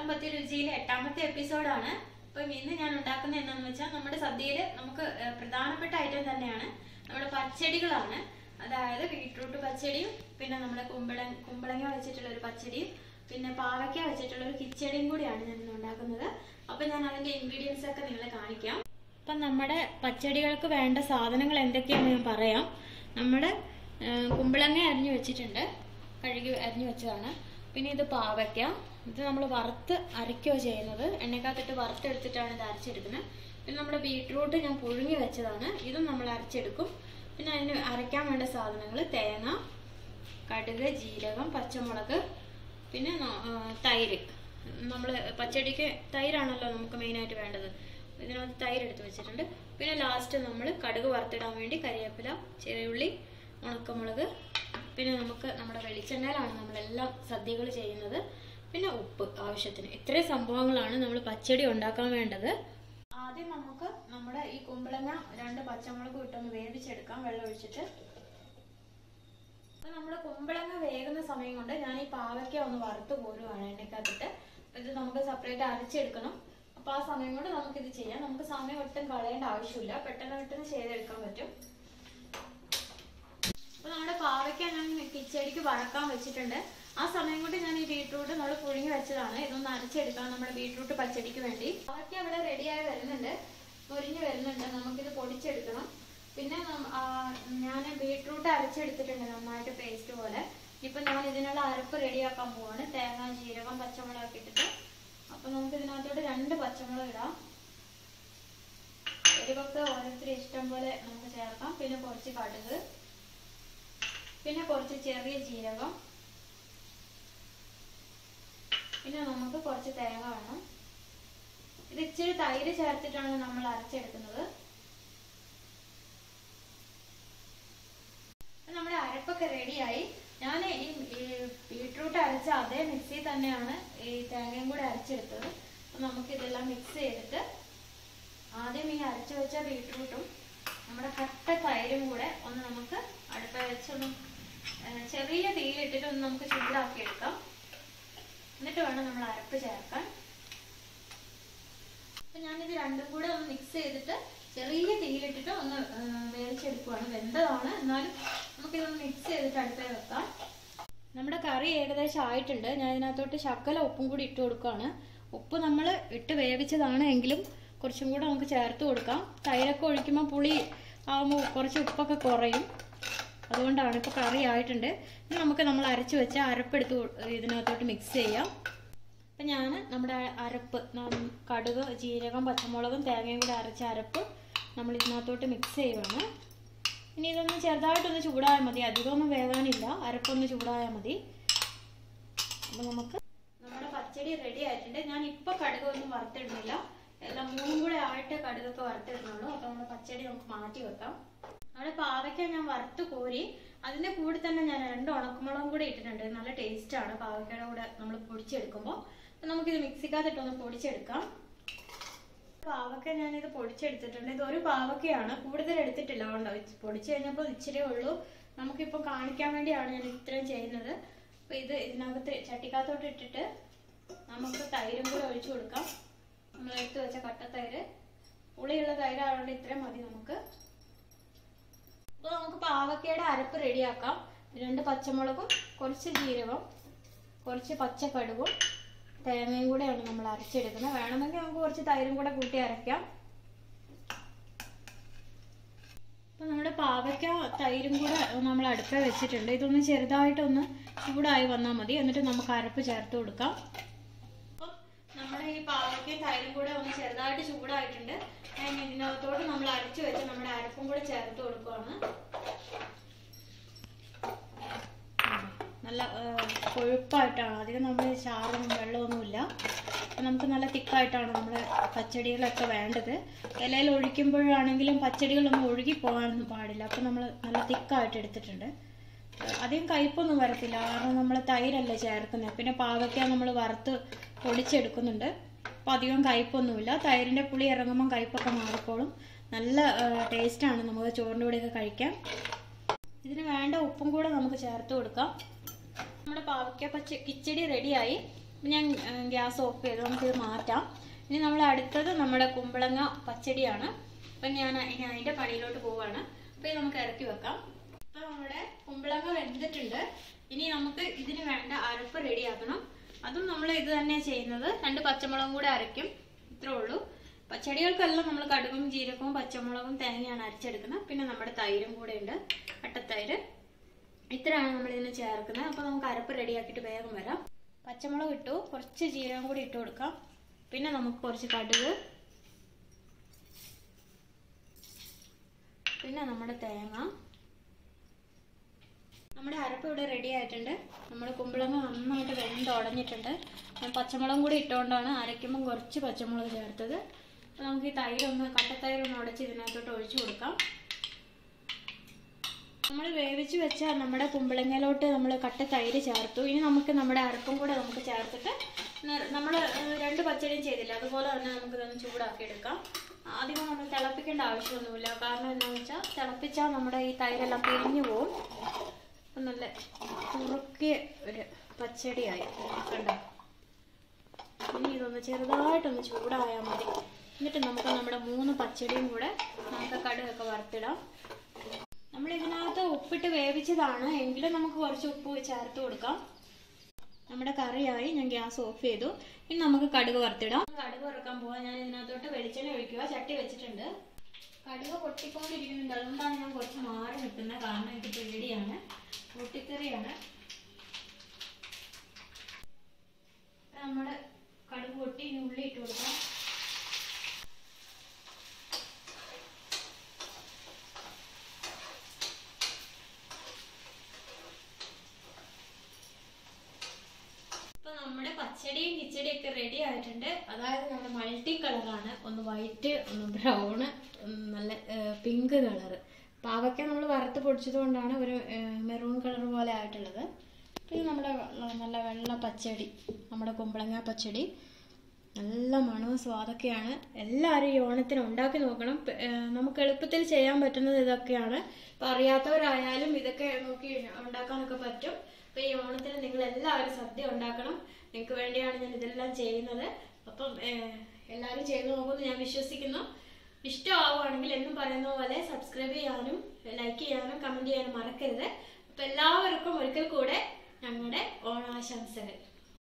പത്തം പത്തി രുചിയിലെ എട്ടാമത്തെ എപ്പിസോഡാണ് അപ്പം ഇന്ന് ഞാൻ ഉണ്ടാക്കുന്നത് എന്താണെന്ന് വെച്ചാൽ നമ്മുടെ സദ്യയിൽ നമുക്ക് ഏഹ്, പ്രധാനപ്പെട്ട ഐറ്റം തന്നെയാണ് നമ്മുടെ പച്ചടികളാണ് അതായത് ബീട്രൂട്ട് പച്ചടിയും പിന്നെ നമ്മുടെ കുമ്പള കുമ്പളങ്ങ വെച്ചിട്ടുള്ള ഒരു പച്ചടിയും പിന്നെ പാവയ്ക്ക വെച്ചിട്ടുള്ള ഒരു കിച്ചടിയും കൂടിയാണ് ഞാൻ ഇന്ന് ഉണ്ടാക്കുന്നത് അപ്പം ഞാൻ അതിന്റെ ഇൻഗ്രീഡിയൻസ് ഒക്കെ നിങ്ങളെ കാണിക്കാം അപ്പം നമ്മുടെ പച്ചടികൾക്ക് വേണ്ട സാധനങ്ങൾ എന്തൊക്കെയാണെന്ന് ഞാൻ പറയാം നമ്മുടെ ഏഹ്, കുമ്പളങ്ങ അരിഞ്ഞു വെച്ചിട്ടുണ്ട് കഴുകി അരിഞ്ഞു വെച്ചതാണ് പിന്നെ ഇത് പാവയ്ക്ക ഇത് നമ്മൾ വറുത്ത് അരയ്ക്കുകയോ ചെയ്യുന്നത് എണ്ണക്കകത്തിട്ട് വറുത്തെടുത്തിട്ടാണ് ഇത് അരച്ചെടുക്കുന്നത് പിന്നെ നമ്മുടെ ബീട്രൂട്ട് ഞാൻ പുഴുങ്ങി വെച്ചതാണ് ഇതും നമ്മൾ അരച്ചെടുക്കും പിന്നെ അതിന് അരയ്ക്കാൻ വേണ്ട സാധനങ്ങൾ തേങ്ങ കടുക് ജീരകം പച്ചമുളക് പിന്നെ ന- ആ, തൈര് നമ്മൾ പച്ചടിക്ക് തൈരാണല്ലോ നമുക്ക് മെയിനായിട്ട് വേണ്ടത് ഇതിനകത്ത് തൈര് എടുത്ത് വെച്ചിട്ടുണ്ട് പിന്നെ ലാസ്റ്റ് നമ്മൾ കടുക് വറുത്തിടാൻ വേണ്ടി കരിവേപ്പില ചെറിയുള്ളി ഉണക്കമുളക് പിന്നെ നമുക്ക് നമ്മുടെ വെളിച്ചെണ്ണയിലാണ് നമ്മളെല്ലാം സദ്യകൾ ചെയ്യുന്നത് പിന്നെ ഉപ്പ് ആവശ്യത്തിന് ഇത്രയും സംഭവങ്ങളാണ് നമ്മൾ പച്ചടി ഉണ്ടാക്കാൻ വേണ്ടത് ആദ്യം നമുക്ക് നമ്മുടെ ഈ കുമ്പളങ്ങ രണ്ട് പച്ചമുളക് ഇട്ടൊന്ന് വേവിച്ചെടുക്കാം വെള്ളം ഒഴിച്ചിട്ട് അപ്പൊ നമ്മുടെ കുമ്പളങ്ങ വേകുന്ന സമയം കൊണ്ട് ഞാൻ ഈ പാവയ്ക്ക ഒന്ന് വറുത്ത് പോരുവാണ് എണ്ണക്കകത്തിട്ട് അപ്പൊ ഇത് നമുക്ക് സെപ്പറേറ്റ് അരച്ചെടുക്കണം അപ്പൊ ആ സമയം കൊണ്ട് നമുക്ക് ഇത് ചെയ്യാം നമുക്ക് സമയം ഒട്ടും കളയേണ്ട ആവശ്യമില്ല പെട്ടെന്ന് പെട്ടെന്ന് ചെയ്തെടുക്കാൻ പറ്റും അപ്പൊ നമ്മുടെ പാവയ്ക്ക ഞാൻ കിച്ചടിക്ക് വറക്കാൻ വെച്ചിട്ടുണ്ട് ആ സമയം കൊണ്ട് ഞാൻ ഈ ബീട്രൂട്ട് നമ്മൾ പുഴുങ്ങി വെച്ചതാണ് ഇതൊന്ന് അരച്ചെടുക്കാം നമ്മുടെ ബീട്രൂട്ട് പച്ചടിക്ക് വേണ്ടി പാവയ്ക്ക ഇവിടെ റെഡിയായി വരുന്നുണ്ട് മുരിഞ്ഞ് വരുന്നുണ്ട് നമുക്കിത് പൊടിച്ചെടുക്കണം പിന്നെ ഞാൻ ബീട്രൂട്ട് അരച്ചെടുത്തിട്ടുണ്ട് നന്നായിട്ട് പേസ്റ്റ് പോലെ ഇപ്പൊ ഞാൻ ഇതിനുള്ള അരപ്പ് റെഡിയാക്കാൻ പോവാണ് തേങ്ങ ജീരകം പച്ചമുളക് ഒക്കെ ഇട്ടിട്ട് അപ്പൊ നമുക്ക് ഇതിനകത്തോട്ട് രണ്ട് പച്ചമുളക് ഇടാം എരിവൊക്കെ ഓരോരുത്തരും ഇഷ്ടം പോലെ നമുക്ക് ചേർക്കാം പിന്നെ കുറച്ച് കടുക് പിന്നെ കുറച്ച് ചെറിയ ജീരകം പിന്നെ നമുക്ക് കുറച്ച് തേങ്ങ വേണം ഇത് ഇച്ചിരി തൈര് ചേർത്തിട്ടാണ് നമ്മൾ അരച്ചെടുക്കുന്നത് അപ്പൊ നമ്മുടെ അരപ്പൊക്കെ റെഡിയായി ഞാൻ ഈ ഈ ബീട്രൂട്ട് അരച്ച അതേ മിക്സി തന്നെയാണ് ഈ തേങ്ങയും കൂടെ അരച്ചെടുത്തത് അപ്പൊ നമുക്ക് ഇതെല്ലാം മിക്സ് ചെയ്തിട്ട് ആദ്യം ഈ അരച്ചു വെച്ച ബീട്രൂട്ടും നമ്മുടെ കട്ട തൈരും കൂടെ ഒന്ന് നമുക്ക് അടുപ്പ വെച്ചൊന്ന് ഏഹ് ചെറിയ തീയിലിട്ടിട്ട് ഒന്ന് നമുക്ക് ചൂടാക്കി എടുക്കാം എന്നിട്ട് വേണം നമ്മൾ അരപ്പ് ചേർക്കാൻ അപ്പൊ ഞാനിത് രണ്ടും കൂടെ ഒന്ന് മിക്സ് ചെയ്തിട്ട് ചെറിയ തീയിലിട്ടിട്ട് ഒന്ന് ഏഹ് വേവിച്ചെടുക്കുവാണ് വെന്തതാണ് എന്നാലും നമുക്കിതൊന്ന് മിക്സ് ചെയ്തിട്ട് അടുപ്പേ വെക്കാം നമ്മുടെ കറി ഏകദേശം ആയിട്ടുണ്ട് ഞാൻ ഇതിനകത്തോട്ട് ശക്കല ഉപ്പും കൂടി ഇട്ട് കൊടുക്കുകയാണ് ഉപ്പ് നമ്മൾ ഇട്ട് വേവിച്ചതാണ് എങ്കിലും കുറച്ചും കൂടെ നമുക്ക് ചേർത്ത് കൊടുക്കാം തൈരൊക്കെ ഒഴിക്കുമ്പോൾ പുളി ആകുമ്പോൾ കുറച്ച് ഉപ്പൊക്കെ കുറയും അതുകൊണ്ടാണ് ഇപ്പോൾ കറി ആയിട്ടുണ്ട് ഇനി നമുക്ക് നമ്മൾ അരച്ച് വെച്ച അരപ്പെടുത്ത് കൊ- ഇതിനകത്തോട്ട് മിക്സ് ചെയ്യാം അപ്പം ഞാൻ നമ്മുടെ അരപ്പ് നം- കടുക് ജീരകം പച്ചമുളകും തേങ്ങയും കൂടെ അരച്ച അരപ്പ് നമ്മൾ ഇതിനകത്തോട്ട് മിക്സ് ചെയ്യുവാണ് ഇനി ഇതൊന്ന് ചെറുതായിട്ടൊന്ന് ചൂടായാൽ മതി അധികമൊന്നും വേകാനില്ല അരപ്പൊന്ന് ചൂടായാൽ മതി അപ്പം നമുക്ക് നമ്മുടെ പച്ചടി റെഡി ആയിട്ടുണ്ട് ഞാൻ ഇപ്പോൾ കടുക് ഒന്നും വറുത്തിടുന്നില്ല എല്ലാം മൂന്നും കൂടെ ആയിട്ട് കടുകൊക്കെ വറുത്തിടുന്നുള്ളൂ അപ്പം നമ്മുടെ പച്ചടി നമുക്ക് മാറ്റി വെക്കാം നമ്മുടെ പാവയ്ക്ക ഞാൻ വറുത്ത് കോരി അതിന്റെ കൂടെ തന്നെ ഞാൻ രണ്ട് ഉണക്കമുളകും കൂടെ ഇട്ടിട്ടുണ്ട് നല്ല ടേസ്റ്റ് ആണ് പാവയ്ക്കയുടെ കൂടെ നമ്മൾ പൊടിച്ചെടുക്കുമ്പോൾ അപ്പം നമുക്കിത് മിക്സിക്കകത്തിട്ടൊന്ന് പൊടിച്ചെടുക്കാം പാവക്ക ഞാനിത് പൊടിച്ചെടുത്തിട്ടുണ്ട് ഇത് ഒരു പാവക്കയാണ് കൂടുതൽ എടുത്തിട്ടില്ല അതുകൊണ്ട് പൊടിച്ചു കഴിഞ്ഞപ്പോൾ ഇച്ചിരി ഉള്ളൂ നമുക്കിപ്പോൾ കാണിക്കാൻ വേണ്ടിയാണ് ഞാൻ ഇത്രയും ചെയ്യുന്നത് അപ്പോൾ ഇത് ഇതിനകത്ത് ചട്ടിക്കകത്തോട്ട് ഇട്ടിട്ട് നമുക്ക് തൈരും കൂടെ ഒഴിച്ചു കൊടുക്കാം നമ്മൾ എടുത്തു വെച്ച കട്ടത്തൈര് പുളിയുള്ള തൈരായതുകൊണ്ട് ഇത്രയും മതി നമുക്ക് അപ്പോൾ നമുക്ക് പാവക്കയുടെ അരപ്പ് റെഡിയാക്കാം രണ്ട് പച്ചമുളകും കുറച്ച് ജീരകം കുറച്ച് പച്ചക്കടുകും തേങ്ങയും കൂടെയാണ് നമ്മൾ അരച്ചെടുക്കുന്നത് വേണമെങ്കിൽ നമുക്ക് കുറച്ച് തൈരും കൂടെ കൂട്ടി അരയ്ക്കാം അപ്പൊ നമ്മുടെ പാവയ്ക്ക തൈരും കൂടെ നമ്മൾ അടുപ്പേ വെച്ചിട്ടുണ്ട് ഇതൊന്ന് ചെറുതായിട്ടൊന്ന് ചൂടായി വന്നാൽ മതി എന്നിട്ട് നമുക്ക് അരപ്പ് ചേർത്ത് കൊടുക്കാം അപ്പം നമ്മുടെ ഈ പാവയ്ക്കയും തൈരും കൂടെ ഒന്ന് ചെറുതായിട്ട് ചൂടായിട്ടുണ്ട് ഞാൻ ഇതിനകത്തോട്ട് നമ്മൾ അരച്ചു വെച്ച് നമ്മുടെ അരപ്പും കൂടെ ചേർത്ത് കൊടുക്കുവാണ് നല്ല ആ, കൊഴുപ്പായിട്ടാണ് അധികം നമ്മൾ ചാറും വെള്ളമൊന്നുമില്ല അപ്പം നമുക്ക് നല്ല തിക്കായിട്ടാണ് നമ്മൾ പച്ചടികളൊക്കെ വേണ്ടത് ഇലയിൽ ഒഴിക്കുമ്പോഴാണെങ്കിലും പച്ചടികളൊന്നും ഒഴുകി പോകാനൊന്നും പാടില്ല അപ്പം നമ്മൾ നല്ല തിക്കായിട്ട് എടുത്തിട്ടുണ്ട് അധികം കയ്പൊന്നും വരത്തില്ല കാരണം നമ്മൾ തൈരല്ലേ ചേർക്കുന്നത് പിന്നെ പാവയ്ക്ക നമ്മൾ വറുത്ത് പൊടിച്ചെടുക്കുന്നുണ്ട് അപ്പോൾ അധികം കയ്പൊന്നുമില്ല തൈരിൻ്റെ പുളി ഇറങ്ങുമ്പോൾ കയ്പൊക്കെ മാറിക്കോളും നല്ല ടേസ്റ്റാണ് നമുക്ക് ചോറിൻ്റെ കൂടെയൊക്കെ കഴിക്കാൻ ഇതിന് വേണ്ട ഉപ്പും കൂടെ നമുക്ക് ചേർത്ത് കൊടുക്കാം നമ്മുടെ പാവയ്ക്ക പച്ച കിച്ചടി റെഡിയായി ഞാൻ ഗ്യാസ് ഓഫ് ചെയ്ത് നമുക്കിത് മാറ്റാം ഇനി നമ്മൾ അടുത്തത് നമ്മുടെ കുമ്പളങ്ങ പച്ചടിയാണ് അപ്പം ഞാൻ ഇനി അതിൻ്റെ പണിയിലോട്ട് പോവാണ് അപ്പം ഇത് നമുക്ക് ഇറക്കി വെക്കാം അപ്പം നമ്മുടെ കുമ്പളങ്ങ വെന്തിട്ടുണ്ട് ഇനി നമുക്ക് ഇതിന് വേണ്ട അരപ്പ് റെഡിയാക്കണം അതും നമ്മൾ ഇത് തന്നെ ചെയ്യുന്നത് രണ്ട് പച്ചമുളകും കൂടെ അരയ്ക്കും ഇത്രേ ഉള്ളൂ പച്ചടികൾക്കെല്ലാം നമ്മൾ കടുകും ജീരകവും പച്ചമുളകും തേങ്ങയാണ് അരച്ചെടുക്കുന്നത് പിന്നെ നമ്മുടെ തൈരും കൂടെ ഉണ്ട് അട്ടത്തൈര് ഇത്രയാണ് നമ്മൾ ഇതിന് ചേർക്കുന്നത് അപ്പോൾ നമുക്ക് അരപ്പ് റെഡിയാക്കിയിട്ട് വേഗം വരാം പച്ചമുളക് ഇട്ടു കുറച്ച് ജീരകം കൂടി ഇട്ട് കൊടുക്കാം പിന്നെ നമുക്ക് കുറച്ച് കടുക് പിന്നെ നമ്മുടെ തേങ്ങ നമ്മുടെ അരപ്പ് ഇവിടെ റെഡി ആയിട്ടുണ്ട് നമ്മുടെ കുമ്പളങ്ങ നന്നായിട്ട് വെന്ത് ഉടഞ്ഞിട്ടുണ്ട് ഞാൻ പച്ചമുളകും കൂടി ഇട്ടുകൊണ്ടാണ് അരയ്ക്കുമ്പം കുറച്ച് പച്ചമുളക് ചേർത്തത് അപ്പോൾ നമുക്ക് ഈ തൈരൊന്ന് കട്ടത്തൈരൊന്ന് ഉടച്ച് ഇതിനകത്തോട്ട് ഒഴിച്ചു കൊടുക്കാം നമ്മൾ വേവിച്ച് വെച്ച നമ്മുടെ കുമ്പളങ്ങയിലോട്ട് നമ്മൾ കട്ട തൈര് ചേർത്തു ഇനി നമുക്ക് നമ്മുടെ അരപ്പും കൂടെ നമുക്ക് ചേർത്തിട്ട് നമ്മൾ രണ്ട് പച്ചടിയും ചെയ്തില്ല അതുപോലെ തന്നെ നമുക്ക് ഇതൊന്ന് ചൂടാക്കി എടുക്കാം ആദ്യം നമ്മൾ തിളപ്പിക്കേണ്ട ആവശ്യമൊന്നുമില്ല കാരണം എന്താണെന്ന് വെച്ചാൽ തിളപ്പിച്ചാൽ നമ്മുടെ ഈ തൈരെല്ലാം പിരിഞ്ഞു പോവും അപ്പം നല്ല കുറുക്കിയ ഒരു പച്ചടിയായി കണ്ടോ ഇനി ഇതൊന്ന് ചെറുതായിട്ടൊന്ന് ചൂടായാൽ മതി എന്നിട്ട് നമുക്ക് നമ്മുടെ മൂന്ന് പച്ചടിയും കൂടെ നമുക്ക് കടുകൊക്കെ വറുത്തിടാം നമ്മൾ ഇതിനകത്ത് ഉപ്പിട്ട് വേവിച്ചതാണ് എങ്കിലും നമുക്ക് കുറച്ച് ഉപ്പ് ചേർത്ത് കൊടുക്കാം നമ്മുടെ കറിയായി ഞാൻ ഗ്യാസ് ഓഫ് ചെയ്തു ഇനി നമുക്ക് കടുക് വറുത്തിടാം കടുക് വറുക്കാൻ പോവാം ഞാൻ ഇതിനകത്തോട്ട് വെളിച്ചെണ്ണ ഒഴിക്കുക ചട്ടി വെച്ചിട്ടുണ്ട് കടുക് പൊട്ടിക്കൊണ്ടിരിക്കുന്നുണ്ട് അതുകൊണ്ടാണ് ഞാൻ കുറച്ച് മാറി നിൽക്കുന്നത് കാരണം എനിക്ക് പേടിയാണ് പൊട്ടിത്തെറിയാണ് നമ്മുടെ കടുക് പൊട്ടി ഇനി ഉള്ളി ഇട്ട് കൊടുക്കാം ഇപ്പൊ നമ്മുടെ പച്ചടിയും കിച്ചടിയും ഒക്കെ റെഡി ആയിട്ടുണ്ട് അതായത് നമ്മുടെ മൾട്ടി കളറാണ് ഒന്ന് വൈറ്റ് ഒന്ന് ബ്രൗണ് നല്ല പിങ്ക് കളറ് പാവയ്ക്ക നമ്മൾ വറുത്ത് പൊടിച്ചത് കൊണ്ടാണ് ഒരു മെറൂൺ കളർ പോലെ ആയിട്ടുള്ളത് പിന്നെ നമ്മുടെ വെള്ള- നല്ല വെള്ള പച്ചടി നമ്മുടെ കുമ്പളങ്ങ പച്ചടി നല്ല മണവും സ്വാദൊക്കെയാണ് എല്ലാവരും ഈ ഓണത്തിന് ഉണ്ടാക്കി നോക്കണം പ- ഏർ നമുക്ക് എളുപ്പത്തിൽ ചെയ്യാൻ പറ്റുന്നത് ഇതൊക്കെയാണ് ഇപ്പം അറിയാത്തവരായാലും ഇതൊക്കെ നോക്കി ഉണ്ടാക്കാനൊക്കെ പറ്റും അപ്പം ഈ ഓണത്തിന് നിങ്ങൾ എല്ലാവരും സദ്യ ഉണ്ടാക്കണം നിങ്ങൾക്ക് വേണ്ടിയാണ് ഞാൻ ഇതെല്ലാം ചെയ്യുന്നത് അപ്പം ഏർ എല്ലാവരും ചെയ്ത് നോക്കുമെന്ന് ഞാൻ വിശ്വസിക്കുന്നു ഇഷ്ടമാവുകയാണെങ്കിൽ എന്നും പറയുന്ന പോലെ സബ്സ്ക്രൈബ് ചെയ്യാനും ലൈക്ക് ചെയ്യാനും കമൻറ്റ് ചെയ്യാനും മറക്കരുത് അപ്പം എല്ലാവർക്കും ഒരിക്കൽ കൂടെ ഞങ്ങളുടെ ഓണാശംസകൾ